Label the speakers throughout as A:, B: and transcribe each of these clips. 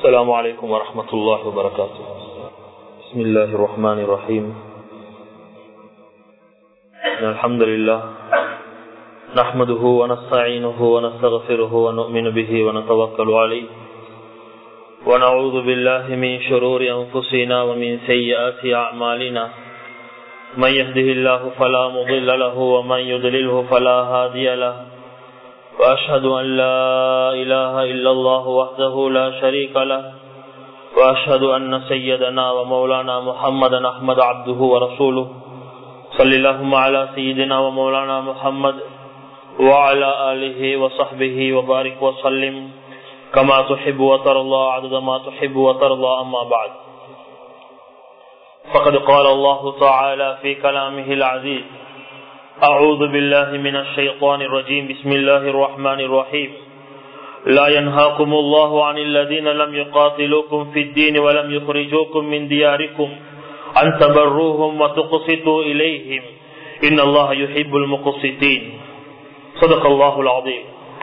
A: السلام عليكم ورحمة الله وبركاته بسم الله الرحمن الرحيم الحمد لله نحمده ونستعينه ونستغفره ونؤمن به ونتوكل عليه ونعوذ بالله من شرور أنفسنا ومن سيئات أعمالنا من يهده الله فلا مضل له ومن يضلله فلا هادي له وأشهد أن لا إله إلا الله وحده لا شريك له وأشهد أن سيدنا ومولانا محمدا أحمد عبده ورسوله صل اللهم على سيدنا ومولانا محمد وعلى آله وصحبه وبارك وسلم كما تحب وترضى عدد ما تحب وترضى أما بعد فقد قال الله تعالى في كلامه العزيز أعوذ بالله من الشيطان الرجيم بسم الله الرحمن الرحيم لا ينهاكم الله عن الذين لم يقاتلوكم في الدين ولم يخرجوكم من دياركم أن تبروهم وتقسطوا إليهم إن الله يحب المقسطين صدق الله العظيم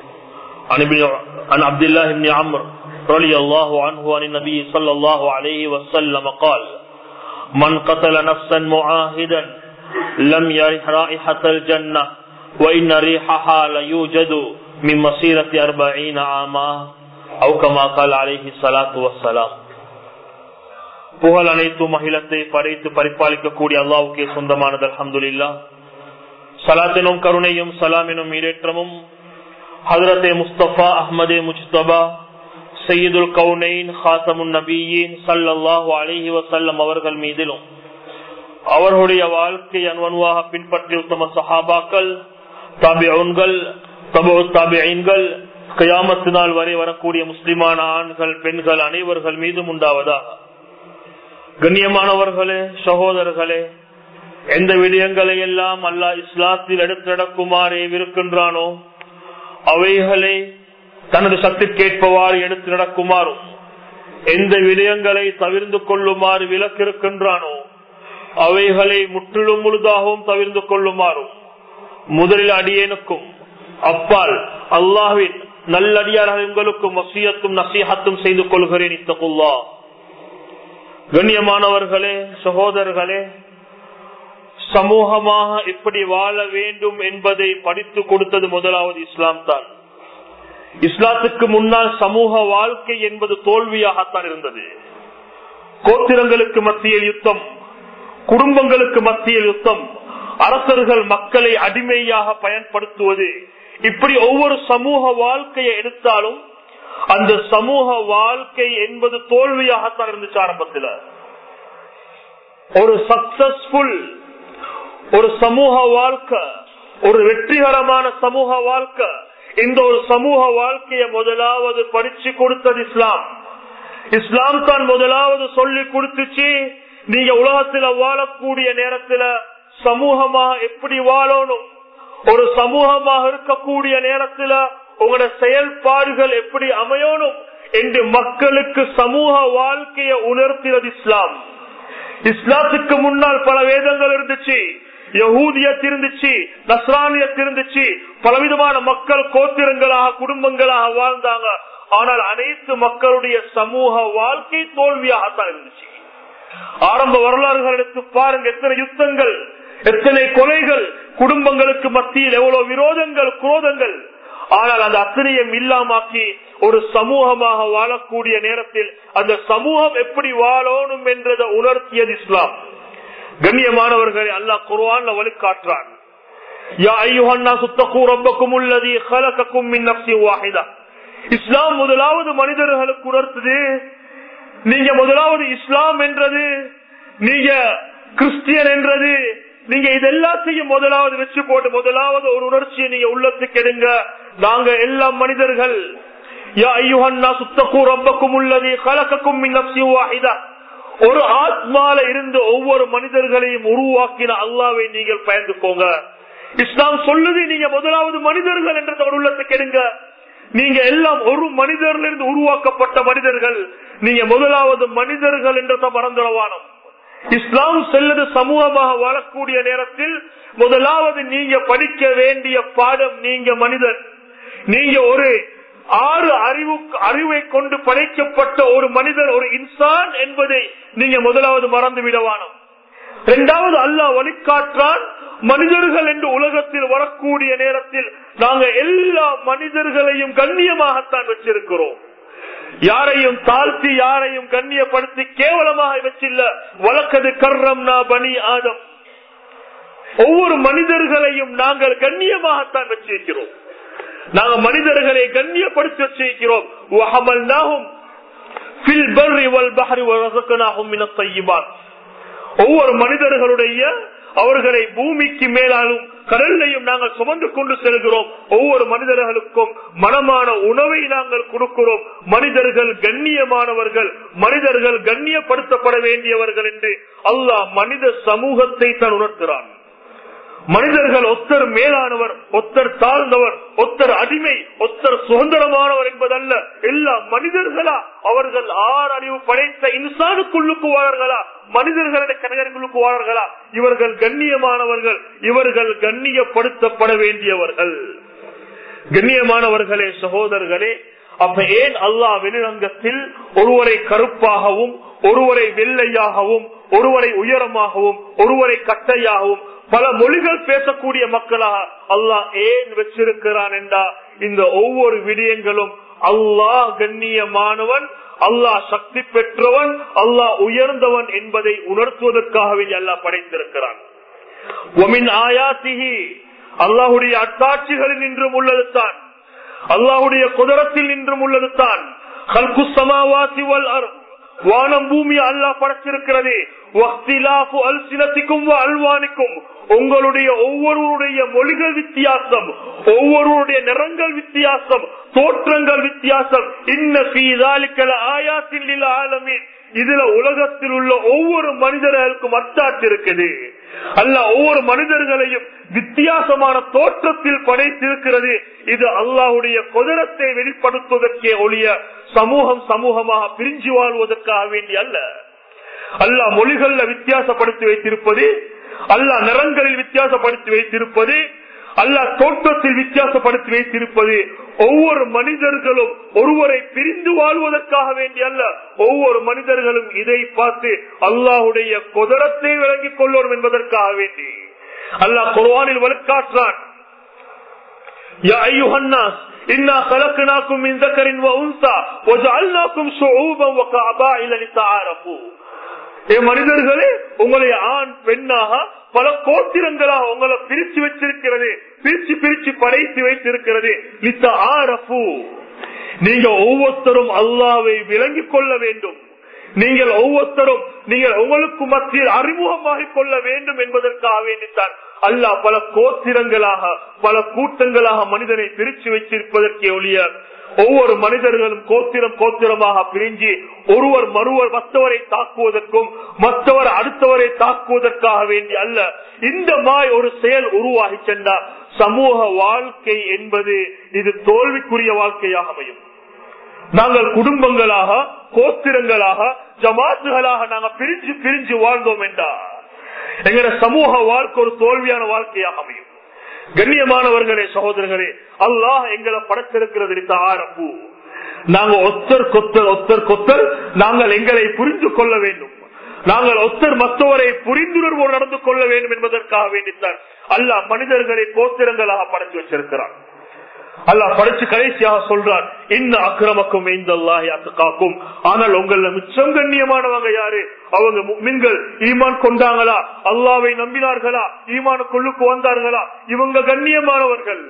A: عن عبد الله بن عمرو رضي الله عنه عن النبي صلى الله عليه وسلم قال من قتل نفسا معاهدا لم يرح رائحة الجنة وإن ريحها ليوجد من مسيرة أربعين عاما أو كما قال عليه الصلاة والسلام புகழ் அனைத்து மகிழத்தை படைத்து பரிபாலிக்கக்கூடிய அல்லாவுக்கே சொந்தமானது அலமதுல்லா சலாத்தினும் கருணையும் சலாமினும் ஈரேற்றமும் ஹதரத்தே முஸ்தபா அஹமதே முஜ்தபா சையீதுல் கவுனைன் ஹாசமுன் நபியின் சல்லாஹூ அலிஹி வசல்லம் அவர்கள் மீதிலும் அவர்களுடைய வாழ்க்கை அன்வனுவாக பின்பற்றி உத்தம சஹாபாக்கள் தாபியன்கள் தபோ தாபியன்கள் கயாமத்து நாள் வரை வரக்கூடிய முஸ்லிமான ஆண்கள் பெண்கள் அனைவர்கள் மீதும் உண்டாவதாக கண்ணியமானவர்களே சகோதரர்களே எந்த விடயங்களை எல்லாம் அல்லா இஸ்லாத்தில் எடுத்து நடக்குமாறு இருக்கின்றானோ அவைகளை தனது சக்திக்கேற்பவாறு எடுத்து நடக்குமாறும் எந்த விடயங்களை தவிர்ந்து கொள்ளுமாறு விலக்கிருக்கின்றானோ அவைகளை முற்றிலும் முழுதாகவும் தவிர்ந்து கொள்ளுமாறும் முதலில் அடியேனுக்கும் அப்பால் அல்லாஹின் நல்லடியார்கள் உங்களுக்கும் வசியத்தும் நசீகத்தும் செய்து கொள்கிறேன் இத்தகுல்லா கண்ணியமானவர்களே சகோதரர்களே சமூகமாக எப்படி வாழ வேண்டும் என்பதை படித்து கொடுத்தது முதலாவது இஸ்லாம் தான் இஸ்லாத்துக்கு முன்னால் சமூக வாழ்க்கை என்பது தோல்வியாகத்தான் இருந்தது கோத்திரங்களுக்கு மத்தியில் யுத்தம் குடும்பங்களுக்கு மத்தியில் யுத்தம் அரசர்கள் மக்களை அடிமையாக பயன்படுத்துவது இப்படி ஒவ்வொரு சமூக வாழ்க்கையை எடுத்தாலும் அந்த சமூக வாழ்க்கை என்பது தோல்வியாகத்தான் இருந்துச்சு ஆரம்பத்தில் ஒரு சக்சஸ்ஃபுல் ஒரு சமூக வாழ்க்கை ஒரு வெற்றிகரமான சமூக வாழ்க்கை இந்த ஒரு சமூக வாழ்க்கையை முதலாவது படிச்சு கொடுத்தது இஸ்லாம் இஸ்லாம் தான் முதலாவது சொல்லி கொடுத்துச்சு நீங்க உலகத்துல வாழக்கூடிய நேரத்துல சமூகமாக எப்படி வாழணும் ஒரு சமூகமாக இருக்கக்கூடிய நேரத்துல உங்களோட செயல்பாடுகள் எப்படி அமையணும் என்று மக்களுக்கு சமூக வாழ்க்கையை உணர்த்தினது இஸ்லாம் இஸ்லாத்துக்கு முன்னால் பல வேதங்கள் இருந்துச்சு யகூதியத் இருந்துச்சு நஸ்ரானியத் இருந்துச்சு பலவிதமான மக்கள் கோத்திரங்களாக குடும்பங்களாக வாழ்ந்தாங்க ஆனால் அனைத்து மக்களுடைய சமூக வாழ்க்கை தோல்வியாகத்தான் இருந்துச்சு ஆரம்ப வரலாறுகள் எடுத்து பாருங்க எத்தனை யுத்தங்கள் எத்தனை கொலைகள் குடும்பங்களுக்கு மத்தியில் எவ்வளவு விரோதங்கள் குரோதங்கள் ஆனால் அந்த அத்தனையும் இல்லாமாக்கி ஒரு சமூகமாக வாழக்கூடிய நேரத்தில் அந்த சமூகம் எப்படி வாழணும் என்றதை உணர்த்தியது இஸ்லாம் கண்ணியமானவர்களை அல்லா குர்வான் வழிகாட்டுறான் இஸ்லாம் முதலாவது மனிதர்களுக்கு உணர்த்துது நீங்க முதலாவது இஸ்லாம் என்றது நீங்க கிறிஸ்டியன் என்றது நீங்க இது எல்லாத்தையும் முதலாவது வச்சு போட்டு முதலாவது ஒரு உணர்ச்சியை நீங்க உள்ளத்துக்கு எடுங்க நாங்க எல்லா மனிதர்கள் ஒரு ஆத்மால இருந்து ஒவ்வொரு மனிதர்களையும் உருவாக்கின அல்லாவை நீங்கள் பயந்துக்கோங்க இஸ்லாம் சொல்லுது நீங்க முதலாவது மனிதர்கள் என்ற ஒரு உள்ளத்துக்கு எடுங்க நீங்க எல்லாம் ஒரு மனிதர்லிருந்து உருவாக்கப்பட்ட மனிதர்கள் நீங்க முதலாவது மனிதர்கள் என்றத மறந்துடவானம் இஸ்லாம் செல்லது சமூகமாக வாழக்கூடிய நேரத்தில் முதலாவது நீங்க படிக்க வேண்டிய பாடம் நீங்க மனிதன் நீங்க ஒரு ஆறு அறிவு அறிவை கொண்டு படைக்கப்பட்ட ஒரு மனிதர் ஒரு இன்சான் என்பதை நீங்க முதலாவது மறந்து விடவானோம் இரண்டாவது அல்லாஹ் வழிகாற்றான் மனிதர்கள் என்று உலகத்தில் வரக்கூடிய நேரத்தில் நாங்க எல்லா மனிதர்களையும் கண்ணியமாகத்தான் வச்சிருக்கிறோம் யாரையும் தாழ்த்தி யாரையும் கண்ணியப்படுத்தி கேவலமாக வச்சில்ல வழக்கது கர்ரம் நா பனி ஆதம் ஒவ்வொரு மனிதர்களையும் நாங்கள் கண்ணியமாகத்தான் வச்சிருக்கிறோம் நாங்கள் மனிதர்களை கண்ணியப்படுத்தி வச்சிருக்கிறோம் ஒவ்வொரு மனிதர்களுடைய அவர்களை பூமிக்கு மேலாலும் கடல்லையும் நாங்கள் சுமந்து கொண்டு செல்கிறோம் ஒவ்வொரு மனிதர்களுக்கும் மனமான உணவை நாங்கள் கொடுக்கிறோம் மனிதர்கள் கண்ணியமானவர்கள் மனிதர்கள் கண்ணியப்படுத்தப்பட வேண்டியவர்கள் என்று அல்லாஹ் மனித சமூகத்தை தான் உணர்த்துறான் மனிதர்கள் ஒத்தர் மேலானவர் ஒத்தர் தாழ்ந்தவர் ஒத்தர் அடிமை ஒத்தர் சுதந்திரமானவர் என்பதல்ல எல்லா மனிதர்களா அவர்கள் ஆறு அறிவு படைத்த இன்சானுக்குள்ளுக்கு வாழர்களா மனிதர்களுடைய கனகர்களுக்கு வாழர்களா இவர்கள் கண்ணியமானவர்கள் இவர்கள் கண்ணியப்படுத்தப்பட வேண்டியவர்கள் கண்ணியமானவர்களே சகோதரர்களே அப்ப ஏன் அல்லாஹ் வெளிரங்கத்தில் ஒருவரை கருப்பாகவும் ஒருவரை வெள்ளையாகவும் ஒருவரை உயரமாகவும் ஒருவரை கட்டையாகவும் பல மொழிகள் பேசக்கூடிய மக்களாக அல்லாஹ் ஏன் வச்சிருக்கிறான் என்றா இந்த ஒவ்வொரு விடயங்களும் அல்லாஹ் கண்ணியமானவன் அல்லாஹ் சக்தி பெற்றவன் அல்லாஹ் உயர்ந்தவன் என்பதை உணர்த்துவதற்காகவே அல்லாஹ் படைத்திருக்கிறான் அல்லாஹுடைய அத்தாட்சிகளில் நின்றும் உள்ளது தான் அல்லாஹுடைய குதிரத்தில் நின்றும் உள்ளது தான் வானம் பூமி அல்லாஹ் படைச்சிருக்கிறது அல்வானிக்கும் உங்களுடைய ஒவ்வொருவருடைய மொழிகள் வித்தியாசம் ஒவ்வொருவருடைய நிறங்கள் வித்தியாசம் தோற்றங்கள் வித்தியாசம் இன்ன ஆயாத்தில் ஆலமின் இதுல உலகத்தில் உள்ள ஒவ்வொரு மனிதர்களுக்கும் அத்தாட்சி இருக்குது அல்ல ஒவ்வொரு மனிதர்களையும் வித்தியாசமான தோற்றத்தில் படைத்திருக்கிறது இது அல்லாஹுடைய குதிரத்தை வெளிப்படுத்துவதற்கே ஒழிய சமூகம் சமூகமாக பிரிஞ்சு வாழ்வதற்காக வேண்டி அல்ல அல்லா மொழிகள்ல வித்தியாசப்படுத்தி வைத்திருப்பது அல்லா நிறங்களில் வித்தியாசப்படுத்தி வைத்திருப்பது அல்லா தோற்றத்தில் வித்தியாசப்படுத்தி வைத்திருப்பது ஒவ்வொரு மனிதர்களும் ஒருவரை பிரிந்து வாழ்வதற்காக வேண்டி அல்ல ஒவ்வொரு மனிதர்களும் இதை பார்த்து அல்லாஹுடைய குதிரத்தை விளங்கிக் கொள்ளணும் என்பதற்காக வேண்டி அல்லாஹ் குர்வானில் வலுக்காற்றான் إنا خلقناكم من ذكر وأنثى وجعلناكم شعوبا وقبائل لتعارفوا ஏ மனிதர்களே உங்களை ஆண் பெண்ணாக பல கோத்திரங்களாக உங்களை பிரிச்சு வச்சிருக்கிறது பிரிச்சு பிரிச்சு படைத்து வைத்திருக்கிறது லித்த ஆரப்பு நீங்க ஒவ்வொருத்தரும் அல்லாவை விளங்கிக் கொள்ள வேண்டும் நீங்கள் ஒவ்வொருத்தரும் நீங்கள் உங்களுக்கு மத்தியில் அறிமுகமாகிக் கொள்ள வேண்டும் என்பதற்காக வேண்டித்தான் அல்லாஹ் பல கோத்திரங்களாக பல கூட்டங்களாக மனிதனை பிரிச்சு வச்சிருப்பதற்கே ஒழிய ஒவ்வொரு மனிதர்களும் கோத்திரம் கோத்திரமாக பிரிஞ்சு ஒருவர் மறுவர் மற்றவரை தாக்குவதற்கும் மற்றவர் அடுத்தவரை தாக்குவதற்காக வேண்டி அல்ல இந்த மாய் ஒரு செயல் உருவாகி சென்றார் சமூக வாழ்க்கை என்பது இது தோல்விக்குரிய வாழ்க்கையாக அமையும் நாங்கள் குடும்பங்களாக கோத்திரங்களாக ஜமாத்துகளாக நாங்கள் பிரிஞ்சு பிரிஞ்சு வாழ்ந்தோம் என்றார் எங்களோட சமூக வாழ்க்கை ஒரு தோல்வியான வாழ்க்கையாக அமையும் கண்ணியமானவர்களே சகோதரர்களே அல்லாஹ் எங்களை படைத்திருக்கிறது ஆரம்பு நாங்க ஒத்தர் கொத்தர் ஒத்தர் கொத்தர் நாங்கள் எங்களை புரிந்து கொள்ள வேண்டும் நாங்கள் ஒத்தர் மற்றவரை புரிந்துணர்வோடு நடந்து கொள்ள வேண்டும் என்பதற்காக வேண்டித்தான் அல்லாஹ் மனிதர்களை கோத்திரங்களாக படைத்து வச்சிருக்கிறான் அல்லாஹ் படிச்சு கடைசியாக சொல்றான் இன்ன அக்கிரமக்கும் காக்கும் ஆனால் உங்கள மிச்சம் கண்ணியமானவங்க யாரு அவங்க மின்கள் ஈமான் கொண்டாங்களா அல்லாவை நம்பினார்களா ஈமானுக்குள்ளுக்கு வந்தார்களா இவங்க கண்ணியமானவர்கள்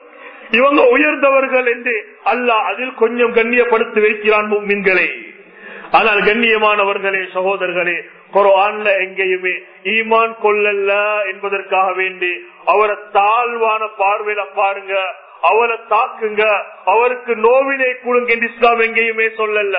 A: இவங்க உயர்ந்தவர்கள் என்று அல்லாஹ் அதில் கொஞ்சம் கண்ணியப்படுத்தி வைக்கிறான் மின்களை ஆனால் கண்ணியமானவர்களே சகோதரர்களே குரான்ல எங்கேயுமே ஈமான் கொள்ளல என்பதற்காக வேண்டி அவரை தாழ்வான பார்வையில பாருங்க அவரை தாக்குங்க அவருக்கு நோவினை கொடுங்க என்று இஸ்லாம் எங்கேயுமே சொல்லல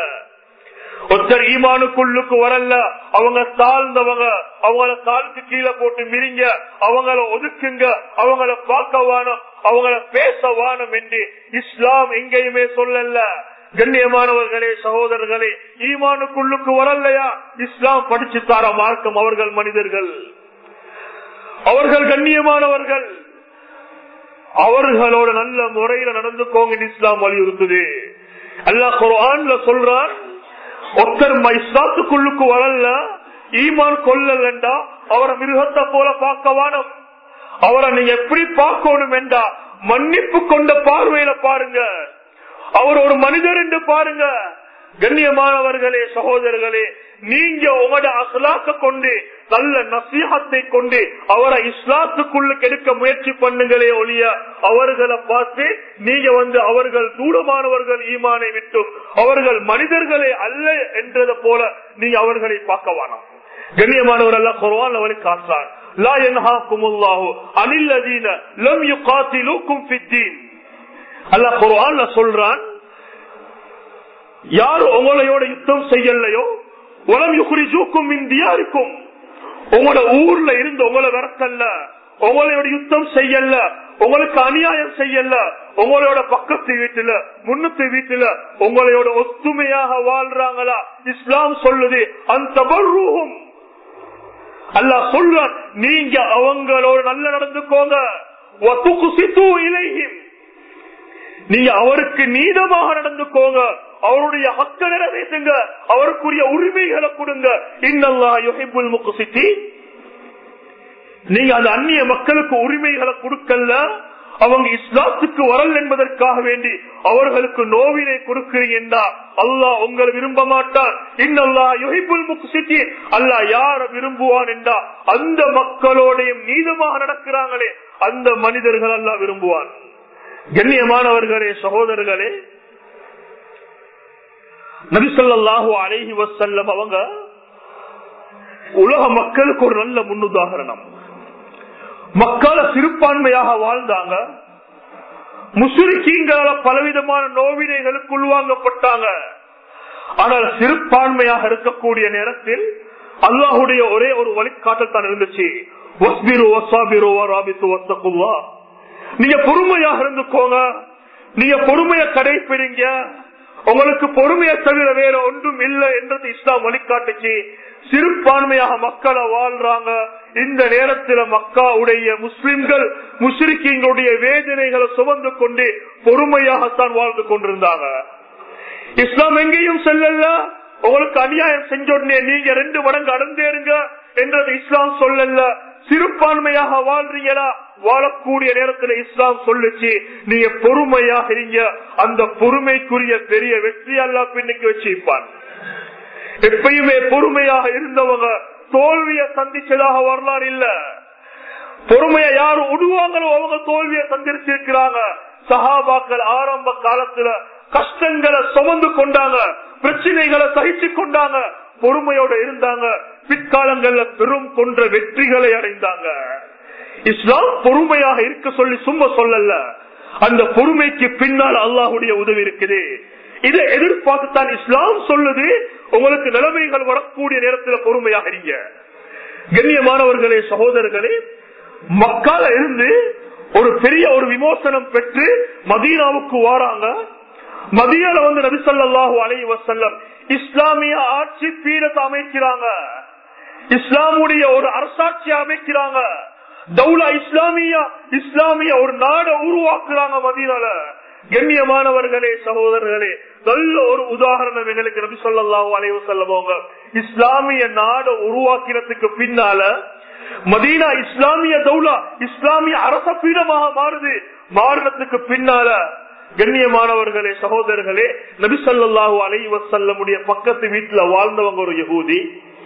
A: ஒருத்தர் ஈமானுக்குள்ளுக்கு வரல அவங்க தாழ்ந்தவங்க அவங்கள காலுக்கு கீழே போட்டு மிரிங்க அவங்கள ஒதுக்குங்க அவங்கள பார்க்க வானம் அவங்கள பேச வானம் என்று இஸ்லாம் எங்கேயுமே சொல்லல கண்ணியமானவர்களே சகோதரர்களே ஈமானுக்குள்ளுக்கு வரலையா இஸ்லாம் படிச்சு தார மார்க்கம் அவர்கள் மனிதர்கள் அவர்கள் கண்ணியமானவர்கள்
B: அவர்களோட நல்ல முறையில நடந்துக்கோங்க இஸ்லாம் வலியுறுத்துது அல்லாஹ் குர்ஆன்ல சொல்றான் ஒருத்தர் இஸ்லாத்துக்குள்ளுக்கு வரல ஈமான் கொள்ளலண்டா அவரை மிருகத்தை போல பார்க்க வானம் அவரை நீங்க எப்படி பார்க்கணும் என்றா மன்னிப்பு கொண்ட பார்வையில பாருங்க அவர் ஒரு மனிதர் என்று பாருங்க கண்ணியமானவர்களே சகோதரர்களே நீங்க உங்களோட அசலாக்க கொண்டு நல்ல நசீகத்தை கொண்டு அவரை இஸ்லாத்துக்குள்ள கெடுக்க முயற்சி பண்ணுங்களே ஒழிய அவர்களை பார்த்து நீங்க வந்து அவர்கள் தூரமானவர்கள் ஈமானை விட்டும் அவர்கள் மனிதர்களே அல்ல என்றதை போல நீங்க அவர்களை பார்க்க வேணாம் கண்ணியமானவர் அல்ல குர்வான் அவரை காற்றார் லா என்ஹாக்குமுல்லாஹு அனில்லதீன லம் யுகாத்திலூக்கும் ஃபித்தீன் அல்லாஹ் குர்ஆன்ல சொல்றான் யாரு உங்களையோட யுத்தம் செய்யலையோ உலம் யுகுரிஜூக்கும் இந்தியாருக்கும் உங்களோட ஊர்ல இருந்து உங்களை விரட்டல்ல உங்களோட யுத்தம் செய்யல உங்களுக்கு அநியாயம் செய்யல உங்களோட பக்கத்து வீட்டுல முன்னத்து வீட்டுல உங்களோட ஒத்துமையாக வாழ்றாங்களா இஸ்லாம் சொல்லுது அந்த அல்லாஹ் சொல்றான் நீங்க அவங்களோட நல்ல நடந்துக்கோங்க இலையும் நீங்க அவருக்கு நீதமாக நடந்துக்கோங்க அவருடைய ஹக்க நிறைவேற்றுங்க அவருக்குரிய உரிமைகளை கொடுங்க இன்னல்லா யுஹிபுல் முக்குசித்தி நீங்க அந்த அந்நிய மக்களுக்கு உரிமைகளை கொடுக்கல அவங்க இஸ்லாத்துக்கு வரல் என்பதற்காக வேண்டி அவர்களுக்கு நோவினை கொடுக்கிறீங்க அல்லாஹ் உங்களை விரும்ப மாட்டான் இன்னல்லா யுஹிபுல் முக்குசித்தி அல்லாஹ் யார விரும்புவான் என்றா அந்த மக்களோடையும் நீதமாக நடக்கிறாங்களே அந்த மனிதர்கள் அல்லாஹ் விரும்புவான் கண்ணியமானவர்களே சகோதரர்களே நபிசல்லாஹு அலைஹி வசல்லம் அவங்க உலக மக்களுக்கு ஒரு நல்ல முன்னுதாரணம் மக்களை சிறுபான்மையாக வாழ்ந்தாங்க முசுரிக்கீங்களால பலவிதமான நோவினைகளுக்கு உள்வாங்கப்பட்டாங்க ஆனால் சிறுபான்மையாக இருக்கக்கூடிய நேரத்தில் அல்லாஹுடைய ஒரே ஒரு வழிகாட்டல் தான் இருந்துச்சு நீங்க பொறுமையாக இருந்துக்கோங்க நீங்க பொறுமையை கடைபிடிங்க உங்களுக்கு பொறுமையை தவிர வேற ஒன்றும் இல்லை என்றது இஸ்லாம் வழிகாட்டுச்சு சிறுபான்மையாக மக்களை வாழ்றாங்க இந்த நேரத்தில் மக்காவுடைய முஸ்லிம்கள் முஸ்லிம்களுடைய வேதனைகளை சுமந்து கொண்டு பொறுமையாகத்தான் வாழ்ந்து கொண்டிருந்தாங்க இஸ்லாம் எங்கேயும் செல்லல உங்களுக்கு அநியாயம் செஞ்ச உடனே நீங்க ரெண்டு மடங்கு அடந்தேருங்க என்றது இஸ்லாம் சொல்லல சிறுபான்மையாக வாழ்றீங்களா வாழக்கூடிய நேரத்தில் இஸ்லாம் சொல்லுச்சு நீங்க பொறுமையாக இருங்க அந்த பொறுமைக்குரிய பெரிய வெற்றி அல்லா பின்னுக்கு வச்சிருப்பான் எப்பயுமே பொறுமையாக இருந்தவங்க தோல்வியை சந்திச்சதாக வரலாறு இல்ல பொறுமையை யாரு உடுவாங்களோ அவங்க தோல்வியை சந்திச்சிருக்கிறாங்க சஹாபாக்கள் ஆரம்ப காலத்துல கஷ்டங்களை சுமந்து கொண்டாங்க பிரச்சனைகளை சகிச்சு கொண்டாங்க பொறுமையோட இருந்தாங்க பிற்காலங்கள்ல பெரும் கொன்ற வெற்றிகளை அடைந்தாங்க இஸ்லாம் பொறுமையாக இருக்க சொல்லி சும்மா சொல்லல அந்த பொறுமைக்கு பின்னால் அல்லாஹுடைய உதவி இருக்குது இதை எதிர்பார்த்துத்தான் இஸ்லாம் சொல்லுது உங்களுக்கு நிலைமைகள் வரக்கூடிய நேரத்தில் பொறுமையாக இருங்க கண்ணியமானவர்களே சகோதரர்களே மக்கால இருந்து ஒரு பெரிய ஒரு விமோசனம் பெற்று மதீனாவுக்கு வாராங்க மதியால வந்து நபிசல்லாஹு அலை வசல்லம் இஸ்லாமிய ஆட்சி பீடத்தை அமைக்கிறாங்க இஸ்லாமுடைய ஒரு அரசாட்சி அமைக்கிறாங்க தௌலா இஸ்லாமியா இஸ்லாமிய ஒரு நாடை உருவாக்குறாங்க மதீனால கண்ணியமானவர்களே சகோதரர்களே நல்ல ஒரு உதாரணம் எங்களுக்கு நபி சொல்லாஹு அலைவு செல்லவங்க இஸ்லாமிய நாடை உருவாக்கிறதுக்கு பின்னால மதீனா இஸ்லாமிய தௌலா இஸ்லாமிய அரச பீடமாக மாறுது மாறினத்துக்கு பின்னால கண்ணியமானவர்களே சகோதரர்களே நபிசல்லாஹு அலை வசல்லமுடைய பக்கத்து வீட்டுல வாழ்ந்தவங்க ஒரு யகூதி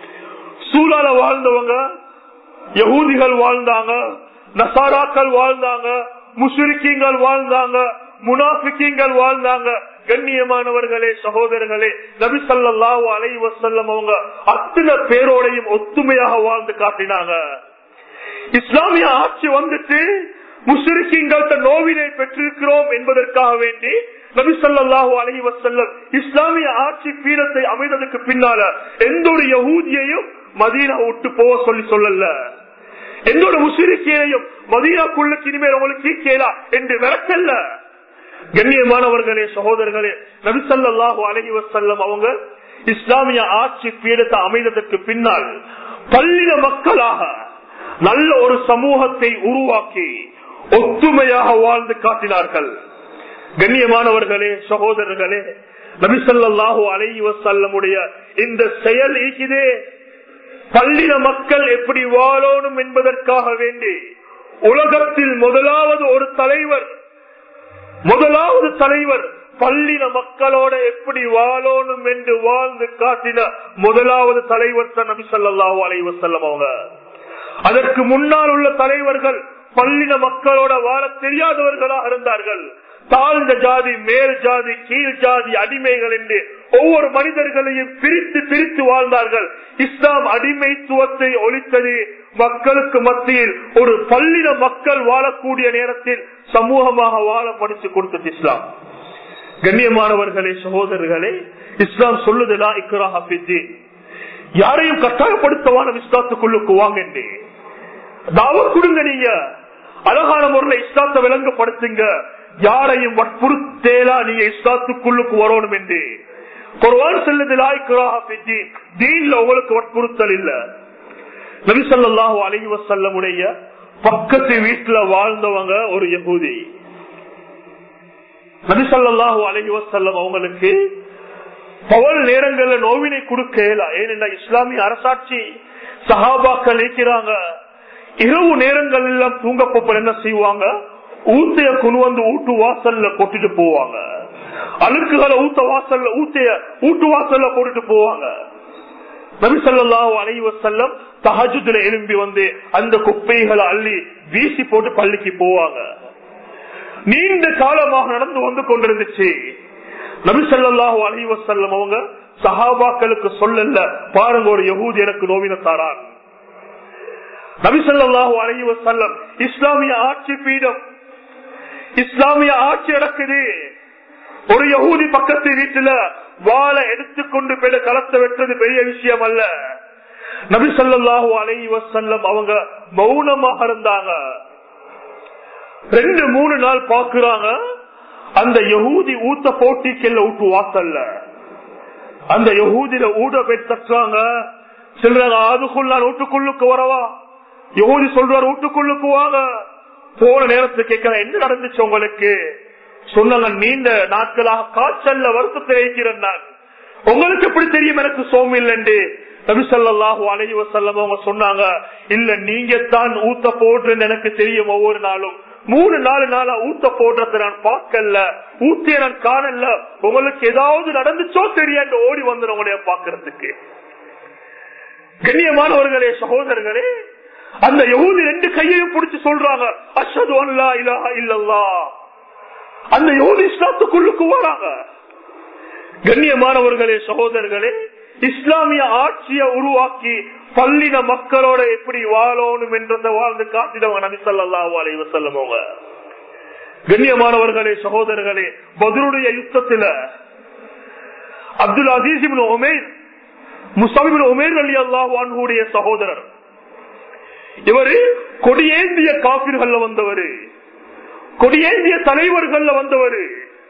B: சூழல வாழ்ந்தவங்க யகூதிகள் வாழ்ந்தாங்க நசாராக்கள் வாழ்ந்தாங்க முஸ்லிக்கீங்கள் வாழ்ந்தாங்க முனாபிக்கீங்கள் வாழ்ந்தாங்க கண்ணியமானவர்களே சகோதரர்களே நபிசல்லாஹு அலை வசல்லம் அவங்க அத்தனை பேரோடையும் ஒத்துமையாக வாழ்ந்து காட்டினாங்க இஸ்லாமிய ஆட்சி வந்துட்டு முஸ்லிம்கள்ட்ட நோவினை பெற்றிருக்கிறோம் என்பதற்காக வேண்டி நபி சொல்லாஹு அலஹி வசல்லம் இஸ்லாமிய ஆட்சி பீடத்தை அமைந்ததுக்கு பின்னால எந்த ஒரு யகூதியையும் மதீனா விட்டு போக சொல்லி சொல்லல எந்த ஒரு முஸ்லிக்கையையும் மதீனாக்குள்ள இனிமேல் உங்களுக்கு கேளா என்று விரட்டல்ல கண்ணியமானவர்களே சகோதரர்களே நபிசல்லாஹு அலஹி வசல்லம் அவங்க இஸ்லாமிய ஆட்சி பீடத்தை அமைந்ததற்கு பின்னால் பள்ளின மக்களாக நல்ல ஒரு சமூகத்தை உருவாக்கி ஒத்துமையாக வாழ்ந்து காட்டினார்கள் கண்ணியமானவர்களே சகோதரர்களே நபிசல்லாஹு அலைஹி வசல்லமுடைய இந்த செயல் ஈக்குதே பள்ளின மக்கள் எப்படி வாழணும் என்பதற்காக வேண்டி உலகத்தில் முதலாவது ஒரு தலைவர் முதலாவது தலைவர் பள்ளின மக்களோட எப்படி வாழணும் என்று வாழ்ந்து காட்டின முதலாவது தலைவர் தான் நபி சொல்லாஹு அலைவசல்லம் அவங்க அதற்கு முன்னால் உள்ள தலைவர்கள் பள்ளின மக்களோட வாழ தெரியாதவர்களாக இருந்தார்கள் தாழ்ந்த ஜாதி மேல் ஜாதி கீழ் ஜாதி அடிமைகள் என்று ஒவ்வொரு மனிதர்களையும் பிரித்து பிரித்து வாழ்ந்தார்கள் இஸ்லாம் அடிமைத்துவத்தை ஒழித்தது மக்களுக்கு மத்தியில் ஒரு பள்ளின மக்கள் வாழக்கூடிய நேரத்தில் சமூகமாக வாழ படித்து கொடுத்தது இஸ்லாம் கண்ணியமானவர்களே சகோதரர்களே இஸ்லாம் சொல்லுதலா இக்ரா ஹபித்தி யாரையும் கட்டாயப்படுத்தவான இஸ்லாத்துக்குள்ளுக்கு வாங்க தாவத் கொடுங்க நீங்க அழகான முறையில் இஸ்லாத்தை விளங்கப்படுத்துங்க யாரையும் வற்புறுத்தேலா நீங்க இஸ்லாத்துக்குள்ளுக்கு வரணும் என்று குர்வான் செல்லுதலா இக்ரா ஹபித்தி தீன்ல உங்களுக்கு வற்புறுத்தல் இல்ல நபிசல்லாஹு அலஹி வசல்லமுடைய பக்கத்து வீட்டுல வாழ்ந்தவங்க ஒரு யகூதி நபிசல்லாஹு அலஹி வசல்லம் அவங்களுக்கு பவல் நேரங்கள்ல நோவினை கொடுக்கல ஏனென்றா இஸ்லாமிய அரசாட்சி சஹாபாக்கள் இருக்கிறாங்க இரவு நேரங்கள் எல்லாம் தூங்க போப்பல் என்ன செய்வாங்க ஊத்தைய கொண்டு வந்து ஊட்டு வாசல்ல கொட்டிட்டு போவாங்க அழுக்குகளை ஊத்த வாசல்ல ஊத்தைய ஊட்டு வாசல்ல போட்டுட்டு போவாங்க நபிசல்லாஹு அலைவ செல்லம் தஹஜுல எழும்பி வந்து அந்த குப்பைகளை அள்ளி வீசி போட்டு பள்ளிக்கு போவாங்க நீண்ட காலமாக நடந்து வந்து கொண்டிருந்துச்சு நபிசல்லாஹு அலைவ செல்லம் அவங்க சஹாபாக்களுக்கு சொல்லல பாருங்க ஒரு யகூதி எனக்கு நோவினத்தாரான் நபிசல்லாஹு அலைவ செல்லம் இஸ்லாமிய ஆட்சி பீடம் இஸ்லாமிய ஆட்சி நடக்குது ஒரு யகூதி பக்கத்து வீட்டுல வாழை எடுத்துக்கொண்டு போய் களத்தை வெட்டுறது பெரிய விஷயம் அல்ல நபி சொல்லாஹு அலை வசல்லம் அவங்க மௌனமாக இருந்தாங்க ரெண்டு மூணு நாள் பாக்குறாங்க அந்த யகூதி ஊத்த போட்டிக்கல்ல ஊட்டு வாசல்ல அந்த யகூதியில ஊட போய் தட்டுறாங்க சொல்றாங்க அதுக்குள்ள வீட்டுக்குள்ளுக்கு வரவா யகூதி சொல்றாரு வீட்டுக்குள்ளுக்கு வாங்க போன நேரத்துக்கு கேட்கிறேன் என்ன நடந்துச்சு உங்களுக்கு சொன்னாங்க நீண்ட நாட்களாக காய்ச்சல்ல வருத்தத்தை இருக்கிறேன் நான் உங்களுக்கு எப்படி தெரியும் எனக்கு சோம் இல்லைண்டு நபிசல்லாஹு அலைஹி வசல்லம் அவங்க சொன்னாங்க இல்ல நீங்க தான் ஊத்த போடுறேன்னு எனக்கு தெரியும் ஒவ்வொரு நாளும் மூணு நாலு நாளா ஊத்த போடுறத நான் பார்க்கல ஊத்திய நான் காணல உங்களுக்கு ஏதாவது நடந்துச்சோ தெரியாது ஓடி வந்து உங்களைய பாக்குறதுக்கு கண்ணியமானவர்களே சகோதரர்களே அந்த யகுதி ரெண்டு கையையும் பிடிச்சு சொல்றாங்க அஷது அல்லா இலா இல்லல்லா அந்த யோதி இஸ்லாத்துக்குள்ளுக்கு வராங்க கண்ணியமானவர்களே சகோதரர்களே இஸ்லாமிய ஆட்சியை உருவாக்கி பள்ளின மக்களோட எப்படி வாழணும் என்றதை வாழ்ந்து காட்டினவங்க நபி சொல்லா அலைவ செல்லமோங்க கண்ணியமானவர்களே சகோதரர்களே பதிலுடைய யுத்தத்துல அப்துல் அசீஸ் உமேர் முஸ்லிம் உமேர் அலி அல்லாஹுடைய சகோதரர் இவரு கொடியேந்திய காபிர்கள் வந்தவரு கொடியேந்திய தலைவர்கள் வந்தவர்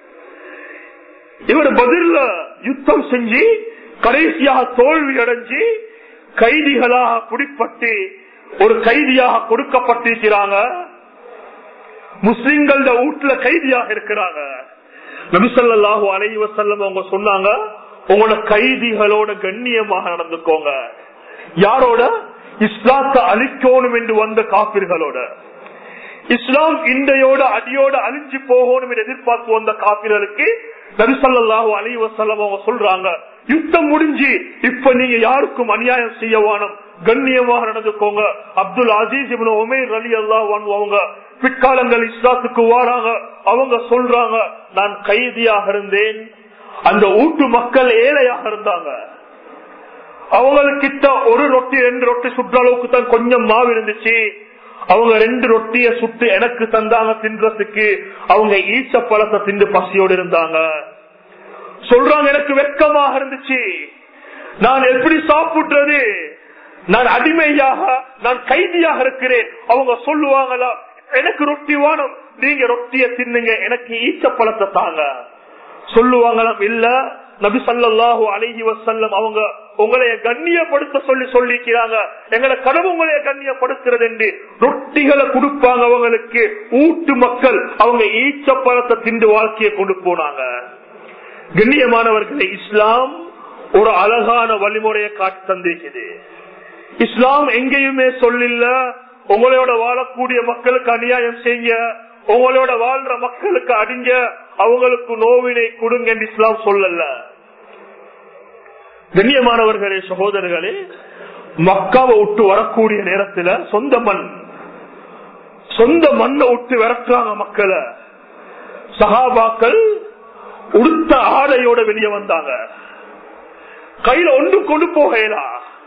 B: இவர் பதில யுத்தம் செஞ்சு கடைசியாக தோல்வி அடைஞ்சு கைதிகளாக பிடிப்பட்டு ஒரு கைதியாக கொடுக்கப்பட்டிருக்கிறாங்க முஸ்லிம்கள வீட்டுல கைதியாக இருக்கிறாங்க நபிசல்லாஹு அலைவ செல்லம் அவங்க சொன்னாங்க உங்களோட கைதிகளோட கண்ணியமாக நடந்துக்கோங்க யாரோட இஸ்லாத்தை அழிக்கணும் என்று வந்த காப்பிர்களோட இஸ்லாம் இண்டையோட அடியோட அழிஞ்சு போகணும் என்று எதிர்பார்த்து வந்த காப்பிர்களுக்கு நரிசல்லாஹு அலைவசல்லம் அவங்க சொல்றாங்க யுத்தம் முடிஞ்சு இப்ப நீங்க யாருக்கும் அநியாயம் செய்ய வானம் கண்ணியமாக நடந்துக்கோங்க அப்துல் அசீஸ் உமேர் அலி அல்லா அவங்க பிற்காலங்கள் இஸ்லாத்துக்கு வாராங்க அவங்க சொல்றாங்க நான் கைதியாக இருந்தேன் அந்த ஊட்டு மக்கள் ஏழையாக இருந்தாங்க அவங்களுக்கிட்ட ஒரு ரொட்டி ரெண்டு ரொட்டி சுற்ற அளவுக்கு தான் கொஞ்சம் மாவு இருந்துச்சு அவங்க ரெண்டு ரொட்டிய சுட்டு எனக்கு தந்தாங்க தின்றதுக்கு அவங்க ஈச்ச பழத்தை திண்டு பசியோடு இருந்தாங்க சொல்றாங்க எனக்கு வெட்கமாக இருந்துச்சு நான் எப்படி சாப்பிடுறது நான் அடிமையாக நான் கைதியாக இருக்கிறேன் அவங்க சொல்லுவாங்களா எனக்கு ரொட்டி வானம் நீங்க ரொட்டிய தின்னுங்க எனக்கு ஈச்ச பழத்தை தாங்க சொல்லுவாங்களாம் இல்ல நபி சல்லாஹு அலஹி வசல்லம் அவங்க உங்களைய கண்ணியப்படுத்த சொல்லி சொல்லிக்கிறாங்க எங்களை கடவுள் உங்களைய கண்ணியப்படுத்துறது என்று ரொட்டிகளை கொடுப்பாங்க அவங்களுக்கு ஊட்டு மக்கள் அவங்க ஈச்ச பழத்தை திண்டு வாழ்க்கையை கொண்டு போனாங்க கண்ணியமானவர்களை இஸ்லாம் ஒரு அழகான வழிமுறையை காட்டி தந்திருக்குது இஸ்லாம் எங்கேயுமே சொல்லில்ல உங்களோட வாழக்கூடிய மக்களுக்கு அநியாயம் செய்ய உங்களோட வாழ்ற மக்களுக்கு அடிங்க அவங்களுக்கு நோவினை கொடுங்க என்று இஸ்லாம் சொல்லல கண்ணியமானவர்களே சகோதரர்களே மக்காவை விட்டு வரக்கூடிய நேரத்துல சொந்த மண் சொந்த மண்ணை விட்டு விரட்டுறாங்க மக்களை சகாபாக்கள் உடுத்த ஆடையோட வெளியே வந்தாங்க கையில ஒன்று கொண்டு போகலா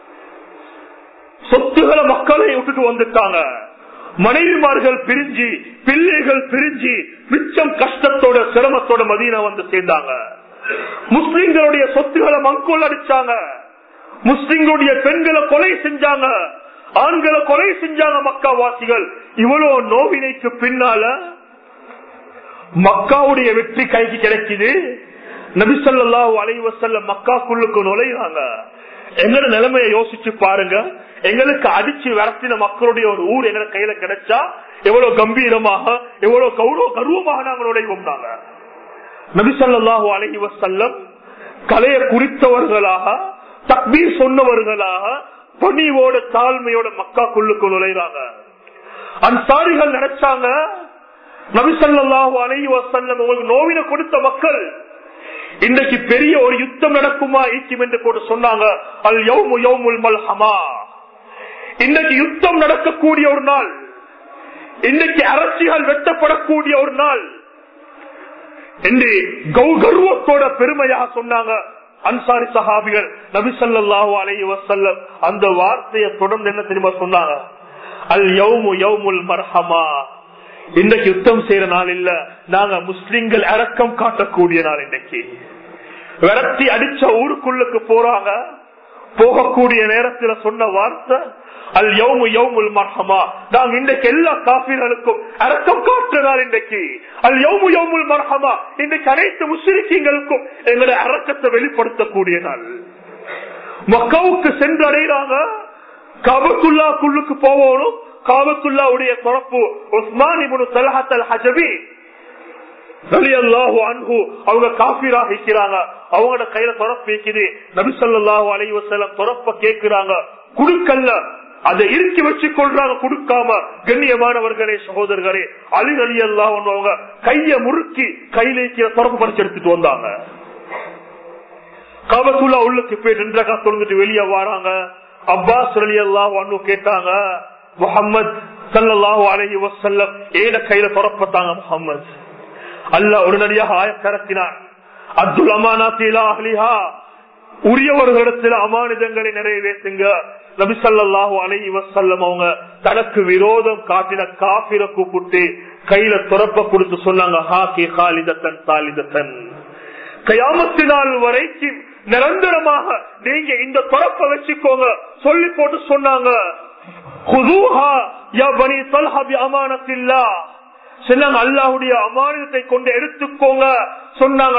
B: சொத்துகளை மக்களை விட்டுட்டு வந்துட்டாங்க மனைவிமார்கள் பிரிஞ்சு பிள்ளைகள் பிரிஞ்சு மிச்சம் கஷ்டத்தோட சிரமத்தோட மதீனா வந்து சேர்ந்தாங்க முஸ்லிம்களுடைய சொத்துக்களை மங்கோல் அடிச்சாங்க முஸ்லிம்களுடைய பெண்களை கொலை செஞ்சாங்க ஆண்களை கொலை செஞ்சாங்க மக்கா வாசிகள் இவ்வளவு நோவினைக்கு பின்னால மக்காவுடைய வெற்றி கைக்கு கிடைக்குது நபிசல்லாஹு அலைவசல்ல மக்காக்குள்ளுக்கு நுழையிறாங்க எங்கட நிலைமையை யோசிச்சு பாருங்க எங்களுக்கு அடிச்சு விரட்டின மக்களுடைய ஒரு ஊர் எங்க கையில கிடைச்சா எவ்வளவு கம்பீரமாக எவ்வளவு கௌரவ கருவமாக நாங்கள் நுழைவோம் நாங்க நபிசல்லாஹு அலஹி வசல்லம் கலையை குறித்தவர்களாக தக்பீர் சொன்னவர்களாக பணிவோட தாழ்மையோட மக்காக்குள்ளுக்கு நுழைறாங்க அன்சாரிகள் நினைச்சாங்க நபிசல்லாஹு அலஹி வசல்லம் உங்களுக்கு நோவின கொடுத்த மக்கள் இன்றைக்கு பெரிய ஒரு யுத்தம் நடக்குமா ஈக்கும் என்று போட்டு சொன்னாங்க அல் யௌமு யௌமுல் மல்ஹமா இன்றைக்கு யுத்தம் நடக்கக்கூடிய ஒரு நாள் இன்றைக்கு அரசியல் வெட்டப்படக்கூடிய ஒரு நாள் என்று கௌகர்வத்தோட பெருமையாக சொன்னாங்க அன்சாரி சஹாபிகள் நபிசல்லாஹு அலைஹி வசல்லம் அந்த வார்த்தையை தொடர்ந்து என்ன தெரியுமா சொன்னாங்க அல் யௌமு யௌமுல் மர்ஹமா இன்றைக்கு யுத்தம் செய்யற நாள் இல்ல நாங்க முஸ்லிம்கள் அடக்கம் காட்டக்கூடிய நாள் இன்னைக்கு விரட்டி அடிச்ச ஊருக்குள்ளுக்கு போறாங்க போகக்கூடிய நேரத்துல சொன்ன வார்த்தை அல் யௌமு யௌமுல் மர்ஹமா நாங்க இன்றைக்கு எல்லா காப்பீர்களுக்கும் அடக்கம் காட்டுற நாள் இன்றைக்கு அல் யௌமு யௌமுல் மர்ஹமா இன்றைக்கு அனைத்து முஸ்லிம்களுக்கும் எங்களுடைய அரக்கத்தை வெளிப்படுத்தக்கூடிய நாள் மக்காவுக்கு சென்று அடைகிறாங்க கபத்துல்லா குள்ளுக்கு போகணும் காபத்துல்லாவுடைய தொடப்பு உஸ்மான் இபுனு தலஹத் அல் ஹஜபி அவங்க காப்பீராக இருக்கிறாங்க அவங்களோட கையில தொடப்பு இருக்குது நபிசல்லாஹு அலைஹி வஸல்லம் தொடப்ப கேட்கிறாங்க குடுக்கல்ல அதை இறுக்கி வச்சு கொள்றாங்க கொடுக்காம கண்ணியமானவர்களே சகோதரர்களே அலி அலி அல்லா அவங்க கைய முறுக்கி கையில இருக்கிற தொடப்பு படிச்சு எடுத்துட்டு வந்தாங்க காபத்துல்லா உள்ளுக்கு போய் நின்றகா தொழுந்துட்டு வெளியே வராங்க அப்பாஸ் அலி அல்லா கேட்டாங்க முகமது சல்லாஹூ அலஹி வசல்லம் ஏட கையில தொடப்பட்டாங்க முகமது அல்ல உடனடியாக ஆயக்கரத்தினார் அப்துல் அமானாத்திலா அஹ்லிஹா உரியவர்களிடத்தில் அமானிதங்களை நிறைவேற்றுங்க நபிசல்லாஹு அலஹி வசல்லம் அவங்க தனக்கு விரோதம் காட்டின காபிர கூப்பிட்டு கையில துறப்ப கொடுத்து சொன்னாங்க ஹாக்கி ஹாலிதத்தன் சாலிதத்தன் கயாமத்தினால் வரைக்கும் நிரந்தரமாக நீங்க இந்த துறப்ப வச்சுக்கோங்க சொல்லி போட்டு சொன்னாங்க அல்லாஹுடைய அமானத்தை கொண்டு எடுத்துக்கோங்க சொன்னாங்க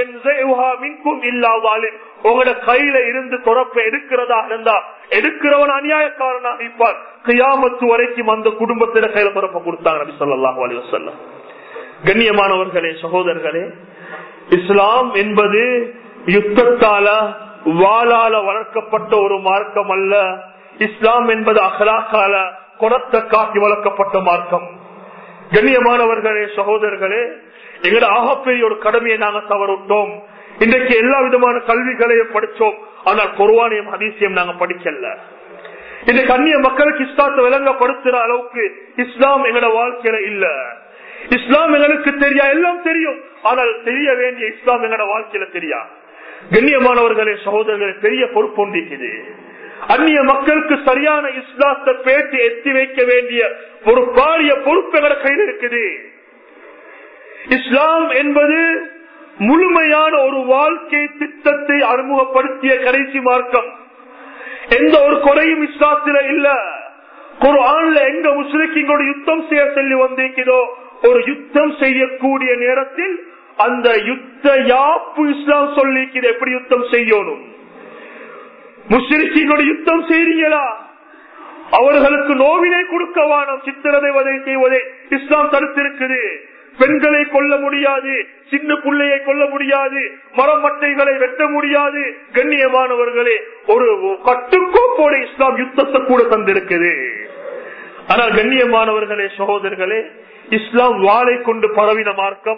B: உங்களோட கையில இருந்து துறப்ப எடுக்கிறதா இருந்தா எடுக்கிறவன் அநியாயக்காரனாக இருப்பார் கியாமத்து வரைக்கும் அந்த குடும்பத்தில கையில துறப்ப கொடுத்தாங்க நபி சொல்லாஹு அலி வசல்லம் கண்ணியமானவர்களே சகோதரர்களே இஸ்லாம் என்பது யுத்தத்தால வாளால வளர்க்கப்பட்ட ஒரு மார்க்கம் அல்ல இஸ்லாம் என்பது அகலாக்கால குணத்தை காட்டி வளர்க்கப்பட்ட மார்க்கம் கண்ணியமானவர்களே சகோதரர்களே எங்களோட ஆகப்பெரிய ஒரு கடமையை நாங்க தவறுட்டோம் இன்றைக்கு எல்லா விதமான கல்விகளையும் படிச்சோம் ஆனால் குர்வானியம் அதிசயம் நாங்க படிக்கல இந்த கண்ணிய மக்களுக்கு இஸ்லாத்தை விளங்கப்படுத்துற அளவுக்கு இஸ்லாம் எங்களோட வாழ்க்கையில இல்ல இஸ்லாம் எங்களுக்கு தெரியா எல்லாம் தெரியும் ஆனால் தெரிய வேண்டிய இஸ்லாம் எங்களோட வாழ்க்கையில தெரியா கண்ணியமானவர்களே சகோதரர்களே பெரிய பொறுப்பு ஒன்றிக்குது அந்நிய மக்களுக்கு சரியான இஸ்லாத்தை பேட்டி எத்தி வைக்க வேண்டிய ஒரு பாரிய பொறுப்பு எங்களோட கையில் இருக்குது இஸ்லாம் என்பது முழுமையான ஒரு வாழ்க்கை திட்டத்தை அறிமுகப்படுத்திய கடைசி மார்க்கம் எந்த ஒரு குறையும் இஸ்லாத்தில இல்ல குரான்ல எங்க முஸ்லிம்களோட யுத்தம் செய்ய சொல்லி வந்திருக்கிறதோ ஒரு யுத்தம் செய்யக்கூடிய நேரத்தில் அந்த யுத்த யாப்பு இஸ்லாம் சொல்லிக்கிறது எப்படி யுத்தம் செய்யணும் முஸ்லிக்கினோட யுத்தம் செய்றீங்களா அவர்களுக்கு நோவினை கொடுக்க வானம் சித்திரதை வதை செய்வதை இஸ்லாம் தடுத்திருக்குது பெண்களை கொல்ல முடியாது சின்ன பிள்ளையை கொல்ல முடியாது மரமட்டைகளை வெட்ட முடியாது கண்ணியமானவர்களே ஒரு கட்டுக்கோப்போட இஸ்லாம் யுத்தத்தை கூட தந்திருக்குது ஆனால் கண்ணியமானவர்களே சகோதரர்களே இஸ்லாம் வாளை கொண்டு பரவின மார்க்கம்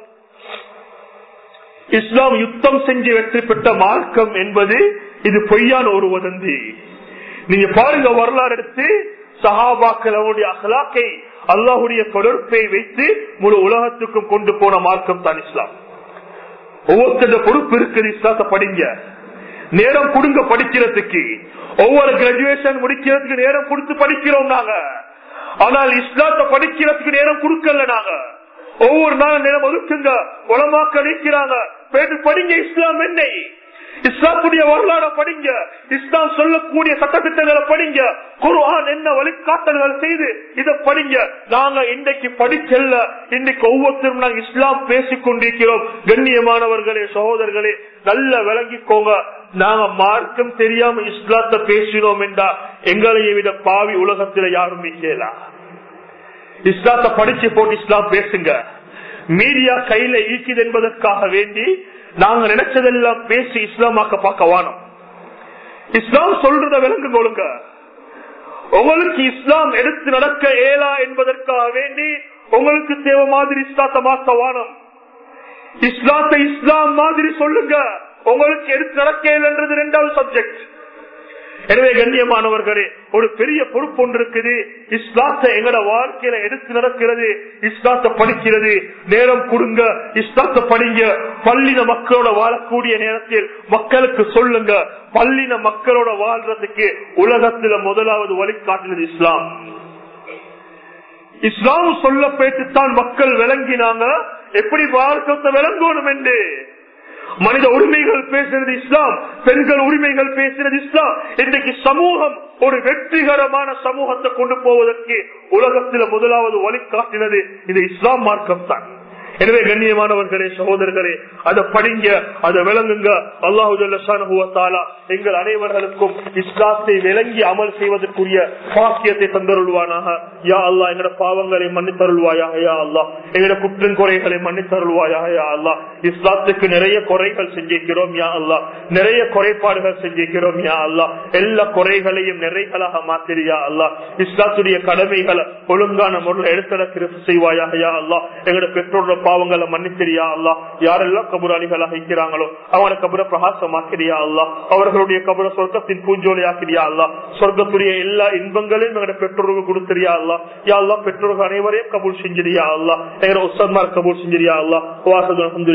B: இஸ்லாம் யுத்தம் செஞ்சு வெற்றி பெற்ற மார்க்கம் என்பது இது பொய்யான ஒரு வதந்தி நீங்க பாருங்க வரலாறு எடுத்து சஹாபாக்கள் அவருடைய அகலாக்கை அல்லாஹுடைய தொடர்பை வைத்து முழு உலகத்துக்கும் கொண்டு போன மார்க்கம் தான் இஸ்லாம் ஒவ்வொருத்தர பொறுப்பு இருக்குது இஸ்லாத்தை படிங்க நேரம் கொடுங்க படிக்கிறதுக்கு ஒவ்வொரு கிராஜுவேஷன் முடிக்கிறதுக்கு நேரம் கொடுத்து படிக்கிறோம் நாங்க ஆனால் இஸ்லாத்தை படிக்கிறதுக்கு நேரம் கொடுக்கல நாங்க ஒவ்வொரு நாளும் நேரம் ஒதுக்குங்க உலமாக்க அளிக்கிறாங்க பேட்டு படிங்க இஸ்லாம் என்னை இஸ்லாத்துடைய வரலாறு படிங்க இஸ்லாம் சொல்லக்கூடிய சட்டத்திட்டங்களை படிங்க குர்ஆன் என்ன வழிகாட்டல்கள் செய்து இதை படிங்க நாங்க இன்றைக்கு படிக்கல இன்னைக்கு ஒவ்வொருத்தரும் நாங்க இஸ்லாம் பேசிக் கொண்டிருக்கிறோம் கண்ணியமானவர்களே சகோதரர்களே நல்ல விளங்கிக்கோங்க நாங்க மார்க்கம் தெரியாம இஸ்லாத்தை பேசினோம் என்றா எங்களையை விட பாவி உலகத்துல யாரும் இல்லையா இஸ்லாத்தை படிச்சு போட்டு இஸ்லாம் பேசுங்க மீடியா கையில ஈக்குது என்பதற்காக வேண்டி நாங்க நினைச்சதெல்லாம் பேசி இஸ்லாமாக்க பார்க்க வானோம் இஸ்லாம் சொல்றத விளங்கு கொள்ளுங்க உங்களுக்கு இஸ்லாம் எடுத்து நடக்க ஏலா என்பதற்காக வேண்டி உங்களுக்கு தேவை மாதிரி இஸ்லாத்தை மாத்த வானம் இஸ்லாத்தை இஸ்லாம் மாதிரி சொல்லுங்க உங்களுக்கு எடுத்து நடக்க என்றது ரெண்டாவது சப்ஜெக்ட் எனவே கண்ணியமானவர்களே ஒரு பெரிய பொறுப்பு ஒன்று இருக்குது இஸ்லாத்தை எங்கட வாழ்க்கையில எடுத்து நடக்கிறது இஸ்லாத்தை படிக்கிறது நேரம் கொடுங்க இஸ்லாத்தை படிங்க பள்ளின மக்களோட வாழக்கூடிய நேரத்தில் மக்களுக்கு சொல்லுங்க பள்ளின மக்களோட வாழ்றதுக்கு உலகத்துல முதலாவது வழிகாட்டுகிறது இஸ்லாம் இஸ்லாம் சொல்ல பேச்சுத்தான் மக்கள் விளங்கினாங்க எப்படி வாழ்க்கத்தை விளங்கணும் என்று மனித உரிமைகள் பேசுறது இஸ்லாம் பெண்கள் உரிமைகள் பேசுறது இஸ்லாம் இன்றைக்கு சமூகம் ஒரு வெற்றிகரமான சமூகத்தை கொண்டு போவதற்கு உலகத்தில் முதலாவது வழிகாட்டினது இந்த இஸ்லாம் மார்க்கம் தான் எனவே கண்ணியமானவர்களே சகோதரர்களே அதை படிங்க அதை விளங்குங்க அல்லாஹுல்லா எங்கள் அனைவர்களுக்கும் இஸ்லாத்தை விளங்கி அமல் செய்வதற்குரிய பாக்கியத்தை தந்தருள்வானாக யா அல்லா எங்கட பாவங்களை மன்னித்தருள்வாயாக யா அல்லா எங்கட குற்றம் குறைகளை மன்னித்தருள்வாயாக யா அல்லா இஸ்லாத்துக்கு நிறைய குறைகள் செஞ்சிருக்கிறோம் யா அல்லா நிறைய குறைபாடுகள் செஞ்சிருக்கிறோம் யா அல்லா எல்லா குறைகளையும் நிறைகளாக மாத்திரியா அல்லா இஸ்லாத்துடைய கடமைகளை ஒழுங்கான முறையில் எடுத்தடக்கிற செய்வாயாக யா அல்லா எங்கட பெற்றோரோட பாவங்களை மன்னித்திரியா அல்லா யாரெல்லாம் கபுராளிகளாக இருக்கிறாங்களோ அவங்கள கபுர பிரகாசமாக்கிறியா அல்லா அவர்களுடைய கபுர சொர்க்கத்தின் பூஞ்சோலி ஆக்கிறியா அல்லா சொர்க்கத்துடைய எல்லா இன்பங்களையும் எங்களுடைய பெற்றோருக்கு கொடுத்துறியா அல்லா யா அல்லா பெற்றோர்கள் அனைவரையும் கபூல் செஞ்சிரியா அல்லா எங்க உஸ்தன்மார் கபூல் செஞ்சிரியா அல்லா வாசது